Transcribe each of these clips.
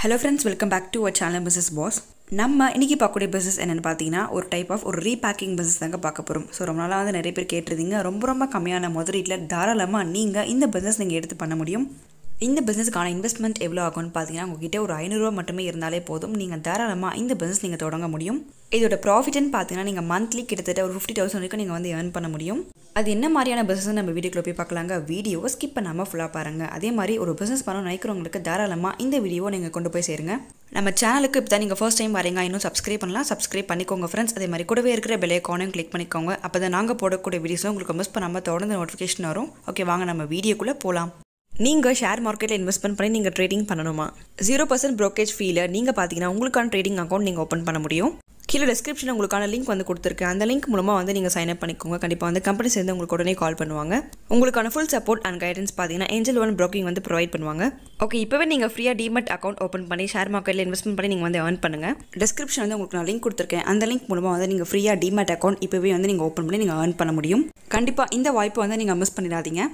hello friends welcome back to our channel business boss நம்ம இன்றைக்கி பார்க்கக்கூடிய பிஸ்னஸ் என்னென்னு பார்த்தீங்கன்னா ஒரு டைப் ஆஃப் ஒரு ரீபேக்கிங் பிஸ்னஸ் தாங்க பார்க்க போகிறோம் ஸோ ரொம்ப நாளாக வந்து நிறைய பேர் கேட்டிருந்தீங்க ரொம்ப ரொம்ப கம்மியான முதலீட்டில் தாராளமாக நீங்கள் இந்த பிஸ்னஸ் நீங்கள் எடுத்து பண்ண முடியும் இந்த பிஸ்னஸ்க்கான இன்வெஸ்ட்மெண்ட் எவ்வளோ ஆகும்னு பார்த்தீங்கன்னா உங்ககிட்ட ஒரு ஐநூறுரூவா மட்டுமே இருந்தாலே போதும் நீங்கள் தாராளமாக இந்த பிஸ்னஸ் நீங்கள் தொடங்க முடியும் இதோட ப்ராஃபிட்னு பார்த்தீங்கன்னா நீங்கள் மந்த்லி கிட்டத்தட்ட ஒரு ஃபிஃப்டி தௌசண்ட் வரைக்கும் நீங்கள் வந்து ஏர்ன் பண்ண முடியும் அது என்ன மாதிரியான பிஸ்னஸ் நம்ம வீடியோக்குள்ள போய் பார்க்கலாங்க வீடியோவை ஸ்கிப் பண்ணாமல் ஃபுல்லாக பாருங்கள் அதே மாதிரி ஒரு பிஸ்னஸ் பண்ண நினைக்கிறவங்களுக்கு தாராளமாக இந்த வீடியோவை நீங்கள் கொண்டு போய் சேருங்க நம்ம சேனலுக்கு இப்போ தான் நீங்கள் ஃபர்ஸ்ட் டைம் வரீங்க இன்னும் சப்ஸ்கிரைப் பண்ணலாம் சப்ஸ்கிரைப் பண்ணிக்கோங்க ஃப்ரெண்ட்ஸ் அதே மாதிரி கூடவே இருக்கிற பெல் ஐக்கானையும் கிளிக் பண்ணிக்கோங்க அப்போ தான் நாங்கள் போடக்கூடிய வீடியோஸும் உங்களுக்கு மிஸ் பண்ணாமல் தொடர்ந்து நோட்டிஃபிகேஷன் வரும் ஓகே வாங்க நம்ம வீடியோக்குள்ளே போகலாம் நீங்கள் ஷேர் மார்க்கெட்டில் இன்வெஸ்ட்மெண்ட் பண்ணி நீங்கள் ட்ரேடிங் பண்ணணுமா ஜீரோ பர்சன்ட் ப்ரோக்கேஜ் ஃபீல நீங்கள் பார்த்தீங்கன்னா உங்களுக்கான ட்ரேடிங் அக்கௌண்ட் நீங்கள் ஓப்பன் பண்ண முடியும் கீழே டிஸ்கிரிப்ஷனில் உங்களுக்கான லிங்க் வந்து கொடுத்துருக்கேன் அந்த லிங்க் மூலமாக வந்து நீங்கள் சைன் அப் பண்ணிக்கோங்க கண்டிப்பாக வந்து கம்பெனி சேர்ந்து உங்களுக்கு உடனே கால் பண்ணுவாங்க உங்களுக்கான ஃபுல் சப்போர்ட் அண்ட் கைடன்ஸ் பார்த்தீங்கன்னா ஏஞ்சல் ஒன் ப்ரோக்கிங் வந்து ப்ரொவைட் பண்ணுவாங்க ஓகே இப்போவே நீங்கள் ஃப்ரீயாக டிமெட் அக்கௌண்ட் ஓப்பன் பண்ணி ஷேர் மார்க்கெட்டில் இன்வெஸ்ட்மெண்ட் பண்ணி நீங்கள் வந்து ஏர்ன் பண்ணுங்கள் டிஸ்கிரிப்ஷன் வந்து உங்களுக்கு நான் லிங்க் கொடுத்துருக்கேன் அந்த லிங்க் மூலமாக வந்து நீங்கள் ஃப்ரீயாக டிமெட் அக்கௌண்ட் இப்போவே வந்து நீங்கள் ஓப்பன் பண்ணி நீங்கள் ஏர்ன் பண்ண முடியும் கண்டிப்பாக இந்த வாய்ப்பை வந்து நீங்கள் மிஸ் பண்ணிடாதீங்க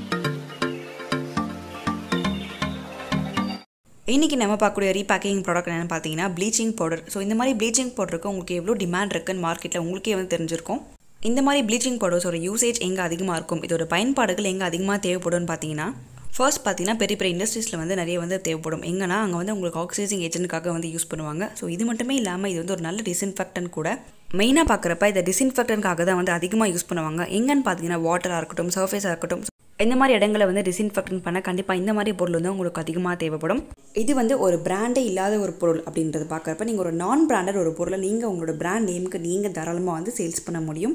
இன்றைக்கி நம்ம பார்க்கக்கூடிய ரீபேக்கிங் ப்ராடக்ட் என்னென்னு பார்த்தீங்கன்னா ப்ளீச்சிங் பவுடர் ஸோ இந்த மாதிரி ப்ளீச்சிங் பவுடருக்கு உங்களுக்கு எவ்வளோ டிமாண்ட் இருக்குன்னு மார்க்கெட்டில் உங்களுக்கே வந்து தெரிஞ்சிருக்கும் இந்த மாதிரி ப்ளீச்சிங் பவுடர்ஸோட யூசேஜ் எங்கே அதிகமாக இருக்கும் இதோட பயன்பாடுகள் எங்கே அதிகமாக தேவைப்படும்னு பார்த்தீங்கன்னா ஃபர்ஸ்ட் பார்த்தீங்கன்னா பெரிய பெரிய இண்டஸ்ட்ரீஸில் வந்து நிறைய வந்து தேவைப்படும் எங்கன்னா அங்கே வந்து உங்களுக்கு ஆக்சிடைசிங் ஏஜென்ட்காக வந்து யூஸ் பண்ணுவாங்க ஸோ இது மட்டுமே இல்லாமல் இது வந்து ஒரு நல்ல டிஸ்இன்ஃபெக்டன் கூட மெயினாக பார்க்குறப்ப இதை டிஸ்இன்ஃபெக்டனுக்காக தான் வந்து அதிகமாக யூஸ் பண்ணுவாங்க எங்கன்னு பார்த்தீங்கன்னா வாட்டராக இருக்கட்டும் சர்ஃபேஸாக இருக்கட்டும் இந்த மாதிரி இடங்களை வந்து டிஸ்இன்ஃபெக்டன் பண்ண கண்டிப்பாக இந்த மாதிரி பொருள் வந்து உங்களுக்கு அதிகமாக தேவைப்படும் இது வந்து ஒரு பிராண்டே இல்லாத ஒரு பொருள் அப்படின்றது பார்க்குறப்ப நீங்கள் ஒரு நான் பிராண்டட் ஒரு பொருளை நீங்கள் உங்களோட பிராண்ட் நேமுக்கு நீங்கள் தாராளமாக வந்து சேல்ஸ் பண்ண முடியும்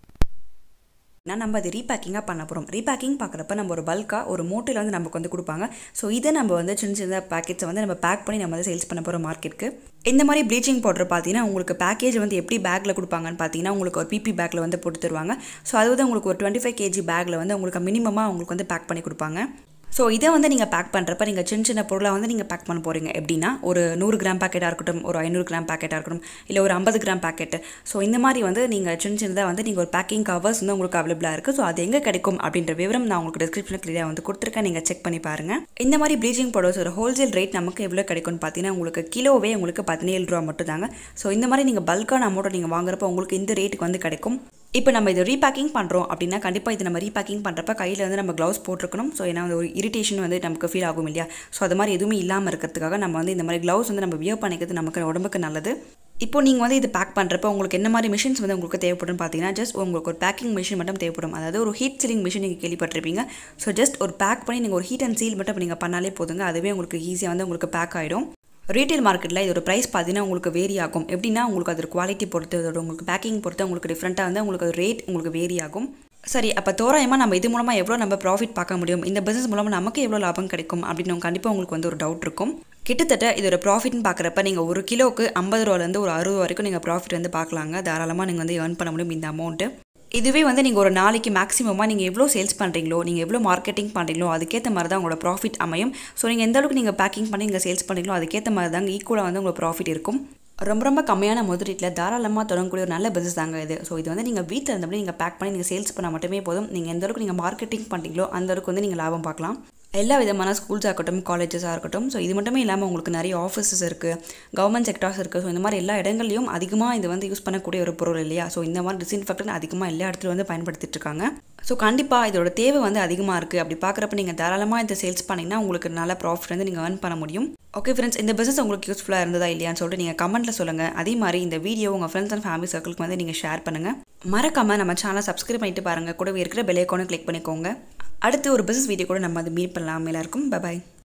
நம்ம அது ரீபேக்கிங்காக பண்ண போகிறோம் ரீபேக்கிங் பார்க்குறப்ப நம்ம ஒரு பல்காக ஒரு மூட்டையில் வந்து நமக்கு வந்து கொடுப்பாங்க ஸோ இதை நம்ம வந்து சின்ன சின்ன பேக்கெட்ஸை வந்து நம்ம பேக் பண்ணி நம்ம வந்து சேல்ஸ் பண்ண போகிறோம் மார்க்கெட்டுக்கு இந்த மாதிரி ப்ளீச்சிங் பவுடர் பார்த்தீங்கன்னா உங்களுக்கு பேக்கேஜ் வந்து எப்படி பேக்கில் கொடுப்பாங்கன்னு பார்த்தீங்கன்னா உங்களுக்கு ஒரு பிபி பேக்கில் வந்து போட்டு தருவாங்க ஸோ அது வந்து உங்களுக்கு ஒரு டுவெண்ட்டி ஃபைவ் கேஜி பேக்கில் வந்து உங்களுக்கு மினிமமாக உங்களுக்கு வந்து பேக் பண்ணி கொடுப்பாங்க ஸோ இதை வந்து நீங்கள் பேக் பண்ணுறப்ப நீங்கள் சின்ன சின்ன பொருளாக வந்து நீங்கள் பேக் பண்ண போகிறீங்க எப்படின்னா ஒரு நூறு கிராம் பேக்கெட்டாக இருக்கட்டும் ஒரு ஐநூறு கிராம் பேக்கெட்டாக இருக்கட்டும் இல்லை ஒரு ஐம்பது கிராம் பேக்கெட்டு ஸோ இந்த மாதிரி வந்து நீங்கள் சின்ன சின்னதாக வந்து நீங்கள் ஒரு பேக்கிங் கவர்ஸ் வந்து உங்களுக்கு அவைலபிளாக இருக்குது ஸோ அது எங்கே கிடைக்கும் அப்படின்ற விவரம் நான் உங்களுக்கு டிஸ்கிரிப்ஷனில் கிளியராக வந்து கொடுத்துருக்கேன் நீங்கள் செக் பண்ணி பாருங்கள் இந்த மாதிரி ப்ளீச்சிங் பவுடர்ஸோட ஹோல்சேல் ரேட் நமக்கு எவ்வளோ கிடைக்கும்னு பார்த்தீங்கன்னா உங்களுக்கு கிலோவே உங்களுக்கு பதினேழு ரூபா மட்டும் தாங்க ஸோ இந்த மாதிரி நீங்கள் பல்கான அமௌண்ட்டை நீங்கள் வாங்குறப்ப உங்களுக்கு இந்த ரேட்டுக்கு வந்து கிடைக்கும் இப்போ நம்ம இதை ரீபேக்கிங் பண்ணுறோம் அப்படின்னா கண்டிப்பாக இது நம்ம ரீபேக்கிங் பண்ணுறப்ப கையில் வந்து நம்ம க்ளவுஸ் போட்டிருக்கணும் ஸோ ஏன்னா ஒரு இரிட்டேஷன் வந்து நமக்கு ஃபீல் ஆகும் இல்லையா ஸோ அது மாதிரி எதுவுமே இல்லாமல் இருக்கிறதுக்காக நம்ம வந்து இந்த மாதிரி க்ளவுஸ் வந்து நம்ம வியர் பண்ணிக்கிறது நமக்கு உடம்புக்கு நல்லது இப்போ நீங்கள் வந்து இது பேக் பண்ணுறப்ப உங்களுக்கு என்ன மாதிரி மிஷின்ஸ் வந்து உங்களுக்கு தேவைப்படும் பார்த்தீங்கன்னா ஜஸ்ட் உங்களுக்கு ஒரு பேக்கிங் மிஷின் மட்டும் தேவைப்படும் அதாவது ஒரு ஹீட் சீலிங் மிஷின் நீங்கள் கேள்விப்பட்டிருப்பீங்க ஸோ ஜஸ்ட் ஒரு பேக் பண்ணி நீங்கள் ஒரு ஹீட் அண்ட் சீல் மட்டும் நீங்கள் பண்ணாலே போதுங்க அதுவே உங்களுக்கு ஈஸியாக வந்து உங்களுக்கு பேக் ஆகிடும் ரீட்டைல் மார்க்கெட்டில் இதோட ப்ரைஸ் பார்த்தீங்கன்னா உங்களுக்கு வேரி ஆகும் எப்படின்னா உங்களுக்கு அதோட குவாலிட்டி பொறுத்து அதோட உங்களுக்கு பேக்கிங் பொறுத்து உங்களுக்கு டிஃப்ரெண்ட்டாக வந்து உங்களுக்கு ரேட் உங்களுக்கு வேரி ஆகும் சரி அப்போ தோராயமாக நம்ம இது மூலமாக எவ்வளோ நம்ம ப்ராஃபிட் பார்க்க முடியும் இந்த பிஸ்னஸ் மூலமாக நமக்கு எவ்வளோ லாபம் கிடைக்கும் அப்படின்னு கண்டிப்பாக உங்களுக்கு வந்து ஒரு டவுட் இருக்கும் கிட்டத்தட்ட இதோட ப்ராஃபிட்னு பார்க்குறப்ப நீங்கள் ஒரு கிலோவுக்கு ஐம்பது ரூபாலேருந்து ஒரு அறுபது வரைக்கும் நீங்கள் ப்ராஃபிட் வந்து பார்க்கலாங்க தாராளமாக நீங்கள் வந்து ஏர்ன் பண்ண முடியும் இந்த அமௌண்ட்டு இதுவே வந்து நீங்கள் ஒரு நாளைக்கு மேக்ஸிமமாக நீங்கள் எவ்வளோ சேல்ஸ் பண்ணுறீங்களோ நீங்கள் எவ்வளோ மார்க்கெட்டிங் பண்ணுறீங்களோ அதுக்கேற்ற மாதிரி தான் உங்களோட ப்ராஃபிட் அமையும் ஸோ நீங்கள் எந்த அளவுக்கு நீங்கள் பேக்கிங் பண்ணி நீங்கள் சேல்ஸ் பண்ணுறீங்களோ அதுக்கேற்ற மாதிரி தாங்க ஈக்குவலாக வந்து உங்களுக்கு ப்ராஃபிட் இருக்கும் ரொம்ப ரொம்ப கம்மியான முதலீட்டில் தாராளமாக தொடங்கக்கூடிய ஒரு நல்ல பிஸ்னஸ் தாங்க இது ஸோ இது வந்து நீங்கள் வீட்டில் இருந்தபடி நீங்கள் பேக் பண்ணி நீங்கள் சேல்ஸ் பண்ணால் மட்டுமே போதும் நீங்கள் எந்த அளவுக்கு நீங்கள் மார்க்கெட்டிங் பண்ணுறீங்களோ அந்த அளவுக்கு வந்து நீங்கள் லாபம் பார்க்கலாம் எல்லா விதமான ஸ்கூல்ஸாக இருக்கட்டும் காலேஜஸாக இருக்கட்டும் ஸோ இது மட்டுமே இல்லாமல் உங்களுக்கு நிறைய ஆஃபீஸஸ் இருக்குது கவர்மெண்ட் செக்டார்ஸ் இருக்குது ஸோ இந்த மாதிரி எல்லா இடங்கள்லையும் அதிகமாக இது வந்து யூஸ் பண்ணக்கூடிய ஒரு பொருள் இல்லையா ஸோ இந்த மாதிரி டிஸ்இன்ஃபெக்டன் அதிகமாக எல்லா இடத்துலையும் வந்து பயன்படுத்திட்டு இருக்காங்க ஸோ கண்டிப்பாக இதோட தேவை வந்து அதிகமாக இருக்குது அப்படி பார்க்குறப்ப நீங்கள் தாராளமாக இதை சேல்ஸ் பண்ணிங்கன்னா உங்களுக்கு நல்ல ப்ராஃபிட் வந்து நீங்கள் ஏர்ன் பண்ண முடியும் ஓகே ஃப்ரெண்ட்ஸ் இந்த பிஸ்னஸ் உங்களுக்கு யூஸ்ஃபுல்லாக இருந்ததா இல்லையான்னு சொல்லிட்டு நீங்கள் கமெண்ட்டில் சொல்லுங்கள் அதே மாதிரி இந்த வீடியோ உங்கள் ஃப்ரெண்ட்ஸ் அண்ட் ஃபேமிலி சர்க்கிளுக்கு வந்து நீங்கள் ஷேர் பண்ணுங்கள் மறக்காமல் நம்ம சேனலை சப்ஸ்கிரைப் பண்ணிட்டு பாருங்கள் கூடவே இருக்கிற பெல் ஐக்கானை கிளிக் பண்ணிக்கோங்க அடுத்து ஒரு பிஸ்னஸ் வீடியோ கூட நம்ம அதை மீட் பண்ணலாம் எல்லாருக்கும் பபாய்